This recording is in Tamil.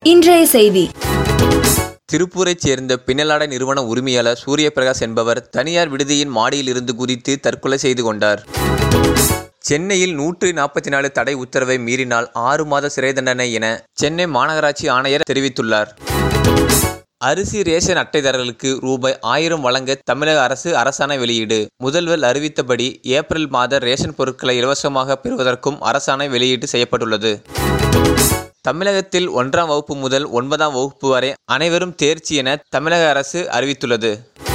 இன்றைய செய்தி திருப்பூரைச் சேர்ந்த பின்னலாடை நிறுவன உரிமையாளர் சூரியபிரகாஷ் என்பவர் தனியார் விடுதியின் மாடியில் இருந்து குதித்து தற்கொலை செய்து கொண்டார் சென்னையில் நூற்று நாற்பத்தி நாலு தடை உத்தரவை மீறினால் ஆறு மாத சிறை தண்டனை என சென்னை மாநகராட்சி ஆணையர் தெரிவித்துள்ளார் அரிசி ரேஷன் அட்டைதாரர்களுக்கு ரூபாய் ஆயிரம் வழங்க தமிழக அரசு அரசாணை வெளியீடு முதல்வர் அறிவித்தபடி ஏப்ரல் மாத ரேஷன் பொருட்களை இலவசமாக பெறுவதற்கும் அரசாணை வெளியீடு செய்யப்பட்டுள்ளது தமிழகத்தில் ஒன்றாம் வகுப்பு முதல் ஒன்பதாம் வகுப்பு வரை அனைவரும் தேர்ச்சி என தமிழக அரசு அறிவித்துள்ளது